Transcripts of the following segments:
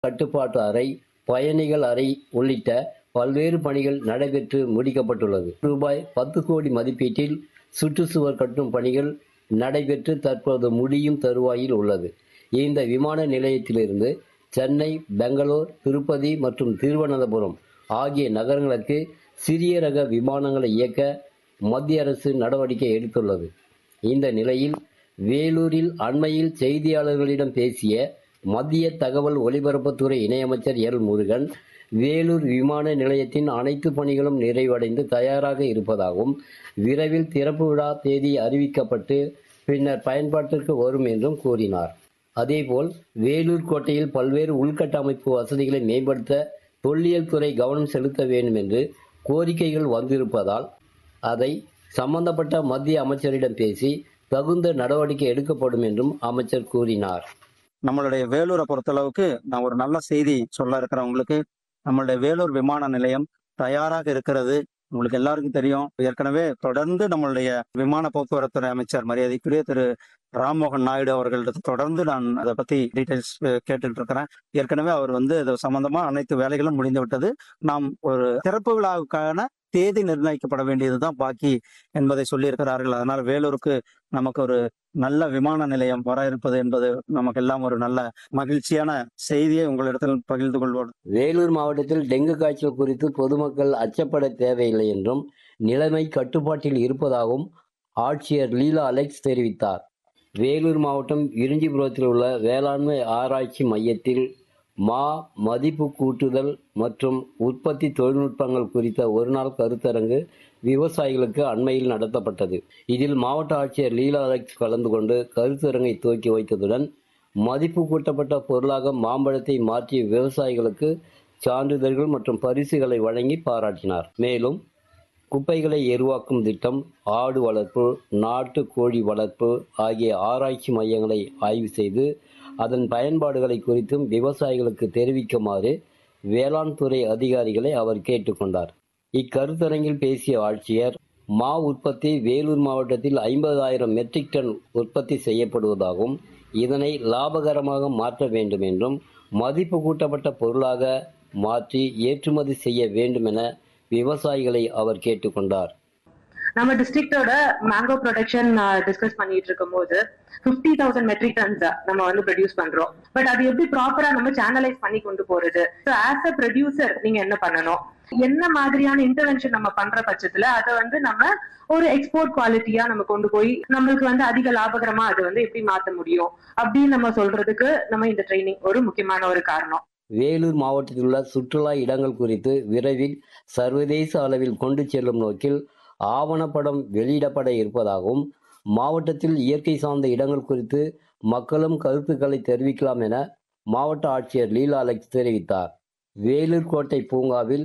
கட்டுப்பாட்டு அறை பயணிகள் அறை உள்ளிட்ட பல்வேறு பணிகள் நடைபெற்று முடிக்கப்பட்டுள்ளது ரூபாய் பத்து கோடி மதிப்பீட்டில் சுற்றுச்சுவர் கட்டும் பணிகள் நடைபெற்று தற்போது முடியும் தருவாயில் உள்ளது இந்த விமான நிலையத்திலிருந்து சென்னை பெங்களூர் திருப்பதி மற்றும் திருவனந்தபுரம் ஆகிய நகரங்களுக்கு சிறிய ரக விமானங்களை இயக்க மத்திய அரசு நடவடிக்கை எடுத்துள்ளது இந்த நிலையில் வேலூரில் அண்மையில் செய்தியாளர்களிடம் பேசிய மத்திய தகவல் ஒலிபரப்புத்துறை இணையமைச்சர் எல் முருகன் வேலூர் விமான நிலையத்தின் அனைத்து பணிகளும் நிறைவடைந்து தயாராக இருப்பதாகவும் விரைவில் திறப்பு விழா தேதி அறிவிக்கப்பட்டு பின்னர் பயன்பாட்டிற்கு வரும் என்றும் கூறினார் அதேபோல் வேலூர் கோட்டையில் பல்வேறு உள்கட்டமைப்பு வசதிகளை மேம்படுத்த தொல்லியல் துறை கவனம் செலுத்த வேண்டும் என்று கோரிக்கைகள் வந்திருப்பதால் அதை சம்பந்தப்பட்ட மத்திய அமைச்சரிடம் பேசி தகுந்த நடவடிக்கை எடுக்கப்படும் என்றும் அமைச்சர் கூறினார் நம்மளுடைய வேலூரை பொறுத்தளவுக்கு நான் ஒரு நல்ல செய்தி சொல்ல இருக்கிறவங்களுக்கு நம்மளுடைய வேலூர் விமான நிலையம் தயாராக இருக்கிறது உங்களுக்கு எல்லாருக்கும் தெரியும் ஏற்கனவே தொடர்ந்து நம்மளுடைய விமான போக்குவரத்து அமைச்சர் மரியாதைக்குரிய திரு ராம்மோகன் நாயுடு அவர்களிடம் தொடர்ந்து நான் அதை பத்தி டீடைல்ஸ் கேட்டுட்டு இருக்கிறேன் ஏற்கனவே அவர் வந்து இது சம்பந்தமா அனைத்து வேலைகளும் முடிந்து விட்டது நாம் ஒரு திறப்பு விழாவுக்கான தேதி நிர்ணயிக்கப்பட வேண்டியதுதான் பாக்கி என்பதை சொல்லியிருக்கிறார்கள் அதனால வேலூருக்கு நமக்கு ஒரு நல்ல விமான நிலையம் வர இருப்பது என்பது நமக்கு எல்லாம் ஒரு நல்ல மகிழ்ச்சியான செய்தியை உங்களிடத்தில் பகிர்ந்து கொள்வோம் வேலூர் மாவட்டத்தில் டெங்கு காய்ச்சல் குறித்து பொதுமக்கள் அச்சப்பட தேவையில்லை என்றும் நிலைமை கட்டுப்பாட்டில் இருப்பதாகவும் ஆட்சியர் லீலா அலெக்ஸ் தெரிவித்தார் வேலூர் மாவட்டம் விரிஞ்சிபுரத்தில் உள்ள வேளாண்மை ஆராய்ச்சி மையத்தில் மா மதிப்பு கூட்டுதல் மற்றும் உற்பத்தி தொழில்நுட்பங்கள் குறித்த ஒருநாள் கருத்தரங்கு விவசாயிகளுக்கு அண்மையில் நடத்தப்பட்டது இதில் மாவட்ட ஆட்சியர் லீலா அலெக்ஸ் கலந்து கொண்டு கருத்தரங்கை துவக்கி வைத்ததுடன் மதிப்பு கூட்டப்பட்ட பொருளாக மாம்பழத்தை மாற்றிய விவசாயிகளுக்கு சான்றிதழ்கள் மற்றும் பரிசுகளை வழங்கி பாராட்டினார் மேலும் குப்பைகளை எருவாக்கும் திட்டம் ஆடு வளர்ப்பு நாட்டு கோழி வளர்ப்பு ஆகிய ஆராய்ச்சி மையங்களை ஆய்வு செய்து அதன் பயன்பாடுகளை குறித்தும் விவசாயிகளுக்கு தெரிவிக்குமாறு வேளாண் துறை அதிகாரிகளை அவர் கேட்டுக்கொண்டார் இக்கருத்தரங்கில் பேசிய ஆட்சியர் மா உற்பத்தி வேலூர் மாவட்டத்தில் ஐம்பதாயிரம் மெட்ரிக் டன் உற்பத்தி செய்யப்படுவதாகவும் இதனை லாபகரமாக மாற்ற வேண்டும் என்றும் மதிப்பு கூட்டப்பட்ட பொருளாக மாற்றி ஏற்றுமதி செய்ய வேண்டும் என விவசாயிகளை அவர் கேட்டுக்கொண்டார் நம்ம டிஸ்ட்ரிக்டோட மேங்கோ ப்ரொடக்ஷன் டிஸ்கஸ் பண்ணிட்டு இருக்கும்போது பிப்டி தௌசண்ட் மெட்ரிக் டன்ஸ் நம்ம வந்து ப்ரொடியூஸ் பண்றோம் பட் அது எப்படி ப்ராப்பரா நம்ம சேனலைஸ் பண்ணி கொண்டு போறது ஸோ ஆஸ் அ ப்ரொடியூசர் நீங்க என்ன பண்ணணும் என்ன மாதிரியான இன்டர்வென்ஷன் நம்ம பண்ற பட்சத்துல அதை வந்து நம்ம ஒரு எக்ஸ்போர்ட் குவாலிட்டியா நம்ம கொண்டு போய் நம்மளுக்கு வந்து அதிக லாபகரமா அது வந்து எப்படி மாத்த முடியும் அப்படின்னு நம்ம சொல்றதுக்கு நம்ம இந்த ட்ரைனிங் ஒரு முக்கியமான ஒரு காரணம் வேலூர் மாவட்டத்தில் உள்ள சுற்றுலா இடங்கள் குறித்து விரைவில் சர்வதேச அளவில் கொண்டு செல்லும் நோக்கில் ஆவணப்படம் வெளியிடப்பட இருப்பதாகவும் மாவட்டத்தில் இயற்கை சார்ந்த இடங்கள் குறித்து மக்களும் கருத்துக்களை தெரிவிக்கலாம் என மாவட்ட ஆட்சியர் லீலா அலெக்ஸ் தெரிவித்தார் வேலூர் கோட்டை பூங்காவில்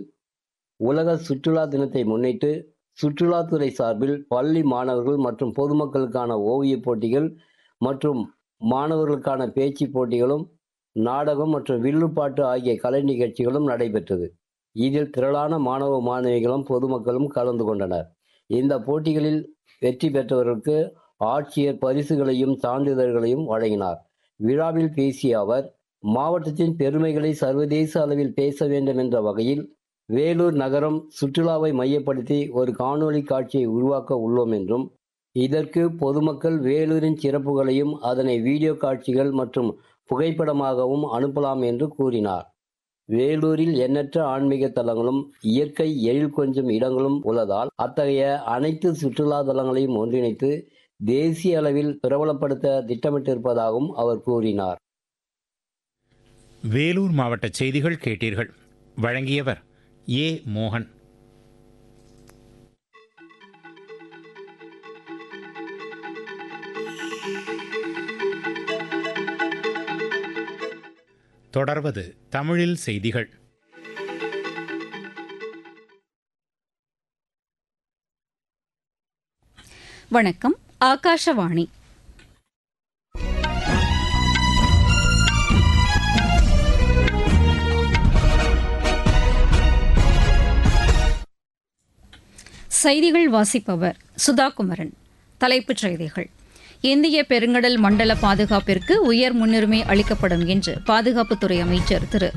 உலக சுற்றுலா தினத்தை முன்னிட்டு சுற்றுலாத்துறை சார்பில் பள்ளி மாணவர்கள் மற்றும் பொதுமக்களுக்கான ஓவியப் போட்டிகள் மற்றும் மாணவர்களுக்கான பேச்சு போட்டிகளும் நாடகம் மற்றும் வில்லுப்பாட்டு ஆகிய கலை நிகழ்ச்சிகளும் நடைபெற்றது இதில் திரளான மாணவ மாணவிகளும் பொதுமக்களும் கலந்து கொண்டனர் இந்த போட்டிகளில் வெற்றி பெற்றவர்களுக்கு ஆட்சியர் பரிசுகளையும் சான்றிதழ்களையும் வழங்கினார் விழாவில் பேசிய அவர் மாவட்டத்தின் பெருமைகளை சர்வதேச அளவில் பேச வேண்டும் என்ற வகையில் வேலூர் நகரம் சுற்றுலாவை மையப்படுத்தி ஒரு காணொளி காட்சியை உருவாக்க உள்ளோம் என்றும் இதற்கு பொதுமக்கள் வேலூரின் சிறப்புகளையும் அதனை வீடியோ காட்சிகள் மற்றும் புகைப்படமாகவும் அனுப்பலாம் என்று கூறினார் வேலூரில் எண்ணற்ற ஆன்மீக தலங்களும் இயற்கை எழில் கொஞ்சம் இடங்களும் உள்ளதால் அத்தகைய அனைத்து சுற்றுலா தலங்களையும் ஒன்றிணைத்து தேசிய அளவில் பிரபலப்படுத்த திட்டமிட்டிருப்பதாகவும் அவர் கூறினார் வேலூர் மாவட்ட செய்திகள் கேட்டீர்கள் வழங்கியவர் ஏ மோகன் தொடர்வது தமிழில் செய்திகள் வணக்கம் ஆகாஷவாணி செய்திகள் வாசிப்பவர் சுதா குமரன் தலைப்புச் செய்திகள் இந்திய பெருங்கடல் மண்டல பாதுகாப்பிற்கு உயர் முன்னுரிமை அளிக்கப்படும் என்று பாதுகாப்புத்துறை அமைச்சர் திரு